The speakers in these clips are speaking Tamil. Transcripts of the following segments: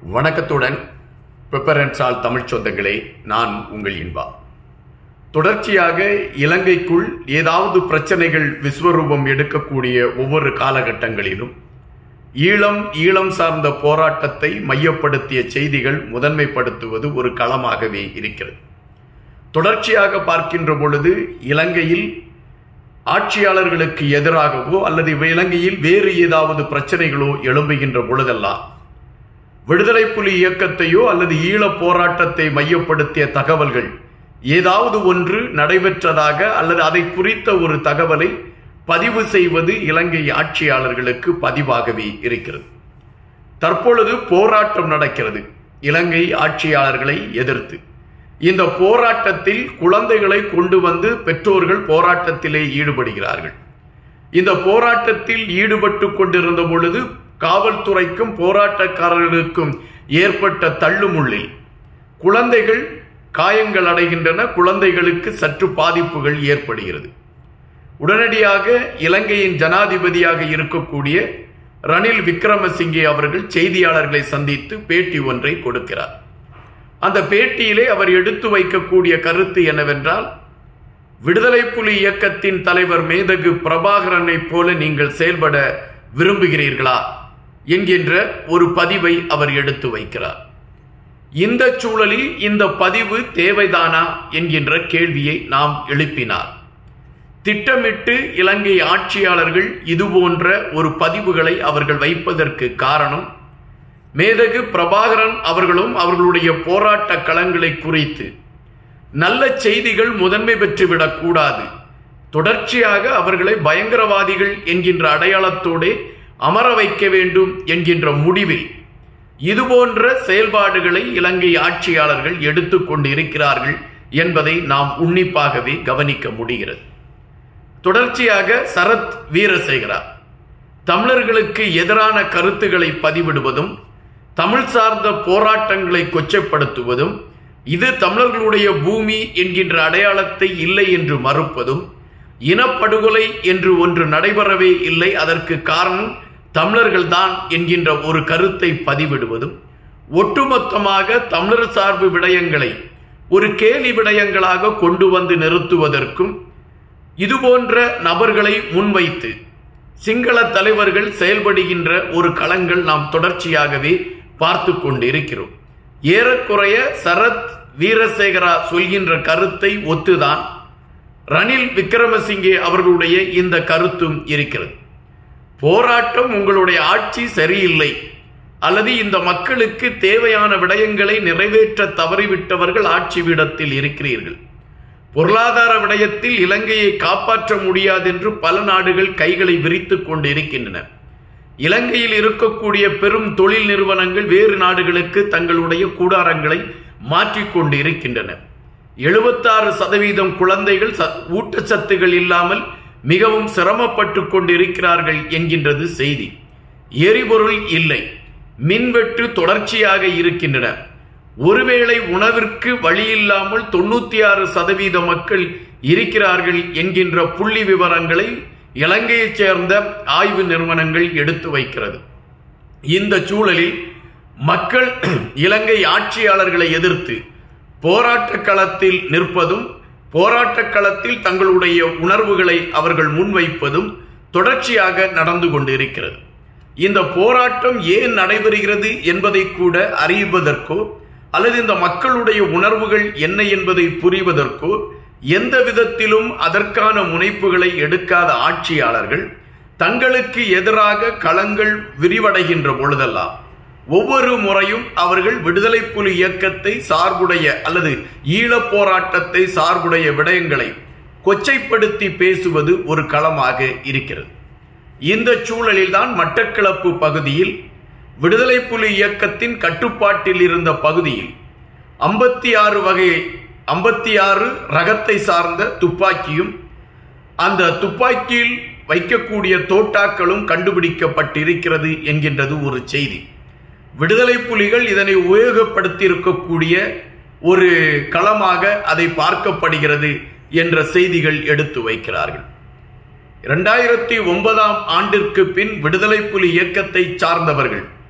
வணக்கத்துடன் பெப்பரன்ஸால் தமிழ் சொந்தங்களே நான் உங்கள் இன்பா தொடர்ச்சியாக இலங்கைக்குள் ஏதாவது பிரச்சனைகள் விஸ்வரூபம் எடுக்கக்கூடிய ஒவ்வொரு காலகட்டங்களிலும் ஈழம் ஈழம் சார்ந்த போராட்டத்தை மையப்படுத்திய செய்திகள் முதன்மைப்படுத்துவது ஒரு களமாகவே இருக்கிறது தொடர்ச்சியாக பார்க்கின்ற பொழுது இலங்கையில் ஆட்சியாளர்களுக்கு எதிராகவோ அல்லது இலங்கையில் வேறு ஏதாவது பிரச்சனைகளோ எழும்புகின்ற பொழுதெல்லாம் விடுதலை புலி இயக்கத்தையோ அல்லது ஈழப் போராட்டத்தை மையப்படுத்திய தகவல்கள் ஏதாவது ஒன்று நடைபெற்றதாக அல்லது அதை குறித்த ஒரு தகவலை பதிவு செய்வது இலங்கை ஆட்சியாளர்களுக்கு பதிவாகவே இருக்கிறது தற்பொழுது போராட்டம் நடக்கிறது இலங்கை ஆட்சியாளர்களை எதிர்த்து இந்த போராட்டத்தில் குழந்தைகளை கொண்டு வந்து பெற்றோர்கள் போராட்டத்திலே ஈடுபடுகிறார்கள் இந்த போராட்டத்தில் ஈடுபட்டு கொண்டிருந்த பொழுது காவல்துறைக்கும் போராட்டக்காரர்களுக்கும் ஏற்பட்ட தள்ளுமுள்ளில் குழந்தைகள் காயங்கள் அடைகின்றன குழந்தைகளுக்கு சற்று பாதிப்புகள் ஏற்படுகிறது உடனடியாக இலங்கையின் ஜனாதிபதியாக இருக்கக்கூடிய ரணில் விக்ரமசிங்கே அவர்கள் செய்தியாளர்களை சந்தித்து பேட்டி ஒன்றை கொடுக்கிறார் அந்த பேட்டியிலே அவர் எடுத்து வைக்கக்கூடிய கருத்து என்னவென்றால் விடுதலை புலி இயக்கத்தின் தலைவர் மேதகு பிரபாகரனை போல நீங்கள் செயல்பட விரும்புகிறீர்களா என்கின்ற ஒரு பதிவை அவர் எடுத்து வைக்கிறார் இந்த சூழலில் இந்த பதிவு தேவைதானா என்கின்ற கேள்வியை நாம் எழுப்பினார் திட்டமிட்டு இலங்கை ஆட்சியாளர்கள் இதுபோன்ற ஒரு பதிவுகளை அவர்கள் வைப்பதற்கு காரணம் மேதகு பிரபாகரன் அவர்களும் அவர்களுடைய போராட்ட களங்களை குறித்து நல்ல செய்திகள் முதன்மை பெற்றுவிடக் கூடாது தொடர்ச்சியாக அவர்களை பயங்கரவாதிகள் என்கின்ற அடையாளத்தோடு அமர வைக்க வேண்டும் என்கின்ற முடிவில் இதுபோன்ற செயல்பாடுகளை இலங்கை ஆட்சியாளர்கள் எடுத்துக்கொண்டு இருக்கிறார்கள் என்பதை நாம் உன்னிப்பாகவே கவனிக்க முடிகிறது தொடர்ச்சியாக சரத் வீரசேகரா தமிழர்களுக்கு எதிரான கருத்துக்களை பதிவிடுவதும் தமிழ் சார்ந்த போராட்டங்களை கொச்சைப்படுத்துவதும் இது தமிழர்களுடைய பூமி என்கின்ற அடையாளத்தை இல்லை என்று மறுப்பதும் இனப்படுகொலை என்று ஒன்று நடைபெறவே இல்லை அதற்கு காரணம் தமிழர்கள் தான் என்கின்ற ஒரு கருத்தை பதிவிடுவதும் ஒட்டுமொத்தமாக தமிழர் சார்பு விடயங்களை ஒரு கேலி விடயங்களாக கொண்டு வந்து நிறுத்துவதற்கும் இதுபோன்ற நபர்களை முன்வைத்து சிங்கள தலைவர்கள் செயல்படுகின்ற ஒரு களங்கள் நாம் தொடர்ச்சியாகவே பார்த்து கொண்டிருக்கிறோம் ஏறக்குறைய சரத் வீரசேகரா சொல்கின்ற கருத்தை ஒத்துதான் ரணில் விக்ரமசிங்கே அவர்களுடைய இந்த கருத்தும் இருக்கிறது போராட்டம் உங்களுடைய ஆட்சி சரியில்லை அல்லது இந்த மக்களுக்கு தேவையான விடயங்களை நிறைவேற்ற தவறிவிட்டவர்கள் ஆட்சி விடத்தில் இருக்கிறீர்கள் பொருளாதார விடயத்தில் இலங்கையை காப்பாற்ற முடியாது என்று பல நாடுகள் கைகளை விரித்துக் கொண்டு இருக்கின்றன இலங்கையில் இருக்கக்கூடிய பெரும் தொழில் நிறுவனங்கள் வேறு நாடுகளுக்கு தங்களுடைய கூடாரங்களை மாற்றிக்கொண்டு இருக்கின்றன எழுபத்தாறு சதவீதம் குழந்தைகள் ஊட்டச்சத்துகள் இல்லாமல் மிகவும் சிரமப்பட்டு கொண்டிருக்கிறார்கள் என்கின்றது செய்தி எரிபொருள் இல்லை மின்வெட்டு தொடர்ச்சியாக இருக்கின்றன ஒருவேளை உணவிற்கு வழியில்லாமல் தொண்ணூத்தி ஆறு சதவீத மக்கள் இருக்கிறார்கள் என்கின்ற புள்ளி விவரங்களை இலங்கையைச் சேர்ந்த ஆய்வு நிறுவனங்கள் எடுத்து வைக்கிறது இந்த சூழலில் மக்கள் இலங்கை ஆட்சியாளர்களை எதிர்த்து போராட்ட களத்தில் நிற்பதும் போராட்ட களத்தில் தங்களுடைய உணர்வுகளை அவர்கள் முன்வைப்பதும் தொடர்ச்சியாக நடந்து கொண்டிருக்கிறது இந்த போராட்டம் ஏன் நடைபெறுகிறது என்பதை கூட அறிவதற்கோ அல்லது இந்த மக்களுடைய உணர்வுகள் என்ன என்பதை புரிவதற்கோ எந்த விதத்திலும் அதற்கான முனைப்புகளை எடுக்காத ஆட்சியாளர்கள் தங்களுக்கு எதிராக களங்கள் விரிவடைகின்ற பொழுதெல்லாம் ஒவ்வொரு முறையும் அவர்கள் விடுதலை புலி இயக்கத்தை சார்புடைய அல்லது ஈழப் போராட்டத்தை சார்புடைய விடயங்களை கொச்சைப்படுத்தி பேசுவது ஒரு களமாக இருக்கிறது இந்த சூழலில்தான் மட்டக்களப்பு பகுதியில் விடுதலை புலி இயக்கத்தின் கட்டுப்பாட்டில் இருந்த பகுதியில் ஐம்பத்தி ஆறு வகை ஐம்பத்தி ஆறு ரகத்தை சார்ந்த துப்பாக்கியும் அந்த துப்பாக்கியில் வைக்கக்கூடிய தோட்டாக்களும் கண்டுபிடிக்கப்பட்டிருக்கிறது என்கின்றது ஒரு செய்தி விடுதலை புலிகள் இதனை உபயோகப்படுத்தி இருக்கக்கூடிய ஒரு களமாக அதை பார்க்கப்படுகிறது என்ற செய்திகள் எடுத்து வைக்கிறார்கள் இரண்டாயிரத்தி ஒன்பதாம் ஆண்டிற்கு பின் விடுதலை புலி இயக்கத்தை சார்ந்தவர்கள்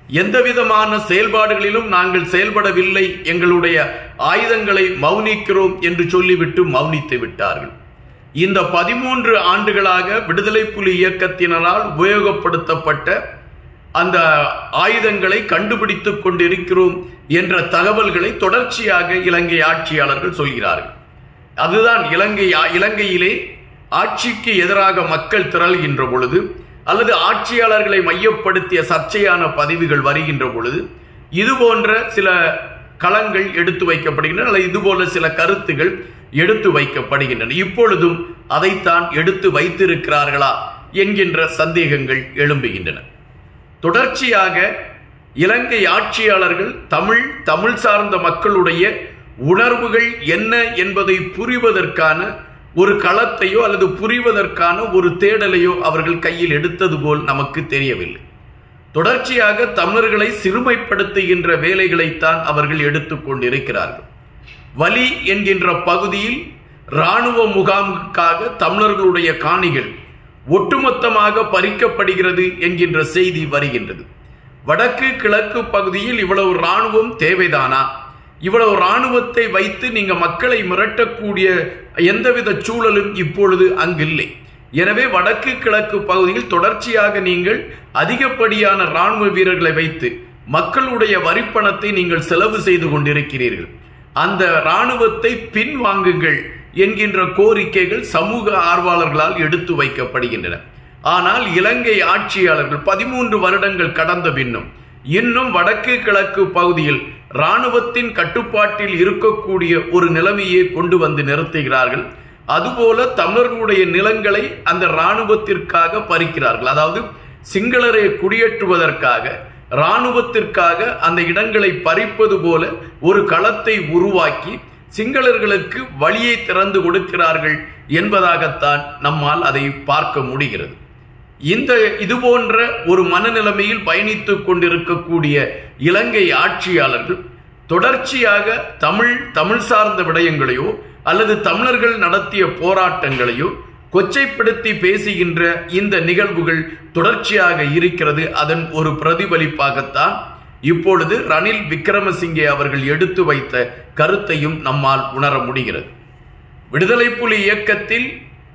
எந்த விதமான செயல்பாடுகளிலும் நாங்கள் செயல்படவில்லை எங்களுடைய ஆயுதங்களை மௌனிக்கிறோம் என்று சொல்லிவிட்டு மௌனித்து விட்டார்கள் இந்த பதிமூன்று ஆண்டுகளாக விடுதலை புலி இயக்கத்தினரால் உபயோகப்படுத்தப்பட்ட அந்த ஆயுதங்களை கண்டுபிடித்துக் கொண்டிருக்கிறோம் என்ற தகவல்களை தொடர்ச்சியாக இலங்கை ஆட்சியாளர்கள் சொல்கிறார்கள் அதுதான் இலங்கை இலங்கையிலே ஆட்சிக்கு எதிராக மக்கள் திரள்கின்ற பொழுது அல்லது ஆட்சியாளர்களை மையப்படுத்திய சர்ச்சையான பதவிகள் வருகின்ற பொழுது இது போன்ற சில களங்கள் எடுத்து வைக்கப்படுகின்றன அல்லது இது போல சில கருத்துகள் எடுத்து வைக்கப்படுகின்றன இப்பொழுதும் அதைத்தான் எடுத்து வைத்திருக்கிறார்களா என்கின்ற சந்தேகங்கள் எழும்புகின்றன தொடர்ச்சியாக இலங்கை ஆட்சியாளர்கள் தமிழ் தமிழ் சார்ந்த மக்களுடைய உணர்வுகள் என்ன என்பதை புரிவதற்கான ஒரு களத்தையோ அல்லது புரிவதற்கான ஒரு தேடலையோ அவர்கள் கையில் எடுத்தது போல் நமக்கு தெரியவில்லை தொடர்ச்சியாக தமிழர்களை சிறுமைப்படுத்துகின்ற வேலைகளைத்தான் அவர்கள் எடுத்துக்கொண்டிருக்கிறார்கள் வலி என்கின்ற பகுதியில் இராணுவ முகாமுக்காக தமிழர்களுடைய காணிகள் ஒட்டுமொத்தமாக பறிக்கப்படுகிறது என்கின்ற செய்தி வருகின்றது வடக்கு கிழக்கு பகுதியில் இவ்வளவு இராணுவம் தேவைதானா இவ்வளவு இராணுவத்தை வைத்து நீங்க மக்களை மிரட்டக்கூடிய எந்தவித சூழலும் இப்பொழுது அங்கில்லை எனவே வடக்கு கிழக்கு பகுதியில் தொடர்ச்சியாக நீங்கள் அதிகப்படியான இராணுவ வீரர்களை வைத்து மக்களுடைய வரிப்பணத்தை நீங்கள் செலவு செய்து கொண்டிருக்கிறீர்கள் அந்த இராணுவத்தை பின்வாங்குங்கள் என்கின்ற கோரிக்கைகள் சமூக ஆர்வலர்களால் எடுத்து வைக்கப்படுகின்றன ஆனால் இலங்கை ஆட்சியாளர்கள் பதிமூன்று வருடங்கள் கடந்த பின்னும் இன்னும் வடக்கு கிழக்கு பகுதியில் இராணுவத்தின் கட்டுப்பாட்டில் இருக்கக்கூடிய ஒரு நிலைமையை கொண்டு வந்து நிறுத்துகிறார்கள் அதுபோல தமிழர்களுடைய நிலங்களை அந்த இராணுவத்திற்காக பறிக்கிறார்கள் அதாவது சிங்களரை குடியேற்றுவதற்காக இராணுவத்திற்காக அந்த இடங்களை பறிப்பது போல ஒரு களத்தை உருவாக்கி சிங்களர்களுக்கு வழியை திறந்து கொடுக்கிறார்கள் என்பதாகத்தான் நம்மால் அதை பார்க்க முடிகிறது இந்த இது போன்ற ஒரு மனநிலைமையில் பயணித்துக் கொண்டிருக்கக்கூடிய இலங்கை ஆட்சியாளர்கள் தொடர்ச்சியாக தமிழ் தமிழ் சார்ந்த விடயங்களையோ அல்லது தமிழர்கள் நடத்திய போராட்டங்களையோ கொச்சைப்படுத்தி பேசுகின்ற இந்த நிகழ்வுகள் தொடர்ச்சியாக இருக்கிறது அதன் ஒரு பிரதிபலிப்பாகத்தான் இப்பொழுது ரணில் விக்ரமசிங்கே அவர்கள் எடுத்து வைத்த கருத்தையும் நம்மால் உணர முடிகிறது விடுதலை புலி இயக்கத்தில்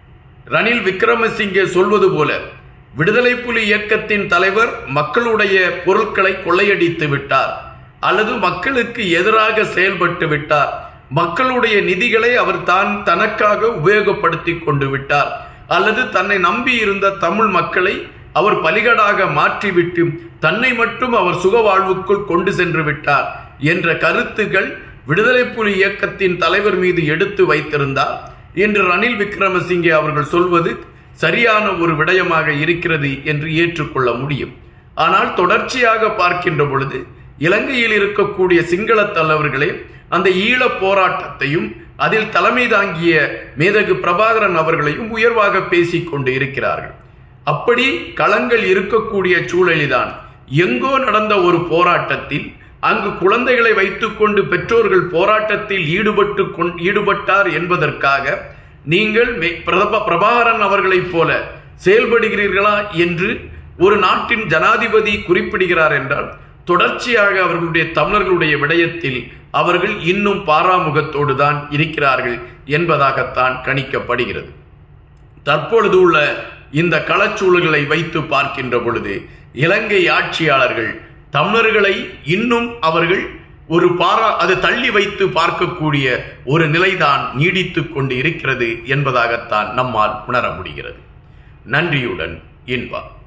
ரணில் விக்ரமசிங்கே சொல்வது போல விடுதலை புலி இயக்கத்தின் தலைவர் மக்களுடைய பொருட்களை கொள்ளையடித்து விட்டார் அல்லது மக்களுக்கு எதிராக செயல்பட்டு விட்டார் மக்களுடைய நிதிகளை அவர் தான் தனக்காக உபயோகப்படுத்தி கொண்டு விட்டார் அல்லது தன்னை நம்பி இருந்த தமிழ் மக்களை அவர் பலிகடாக மாற்றிவிட்டு தன்னை மட்டும் அவர் சுக வாழ்வுக்குள் கொண்டு சென்று விட்டார் என்ற கருத்துகள் விடுதலை புலி இயக்கத்தின் தலைவர் மீது எடுத்து வைத்திருந்தார் என்று ரணில் விக்ரமசிங்கே அவர்கள் சொல்வது சரியான ஒரு விடயமாக இருக்கிறது என்று ஏற்றுக்கொள்ள முடியும் ஆனால் தொடர்ச்சியாக பார்க்கின்ற பொழுது இலங்கையில் இருக்கக்கூடிய சிங்கள தலைவர்களே அந்த ஈழ போராட்டத்தையும் அதில் தலைமை தாங்கிய மேதகு பிரபாகரன் அவர்களையும் உயர்வாக பேசிக் கொண்டு இருக்கிறார்கள் அப்படி களங்கள் இருக்கக்கூடிய சூழலில்தான் எங்கோ நடந்த ஒரு போராட்டத்தில் அங்கு குழந்தைகளை வைத்துக்கொண்டு பெற்றோர்கள் போராட்டத்தில் ஈடுபட்டு ஈடுபட்டார் என்பதற்காக நீங்கள் பிரபாகரன் அவர்களைப் போல செயல்படுகிறீர்களா என்று ஒரு நாட்டின் ஜனாதிபதி குறிப்பிடுகிறார் என்றால் தொடர்ச்சியாக அவர்களுடைய தமிழர்களுடைய விடயத்தில் அவர்கள் இன்னும் பாராமுகத்தோடு தான் இருக்கிறார்கள் என்பதாகத்தான் கணிக்கப்படுகிறது தற்பொழுது உள்ள இந்த களச்சூழல்களை வைத்து பார்க்கின்ற பொழுது இலங்கை ஆட்சியாளர்கள் தமிழர்களை இன்னும் அவர்கள் ஒரு பாரா அது தள்ளி வைத்து பார்க்கக்கூடிய ஒரு நிலைதான் நீடித்துக் கொண்டு இருக்கிறது என்பதாகத்தான் நம்மால் உணர முடிகிறது நன்றியுடன் இன்பா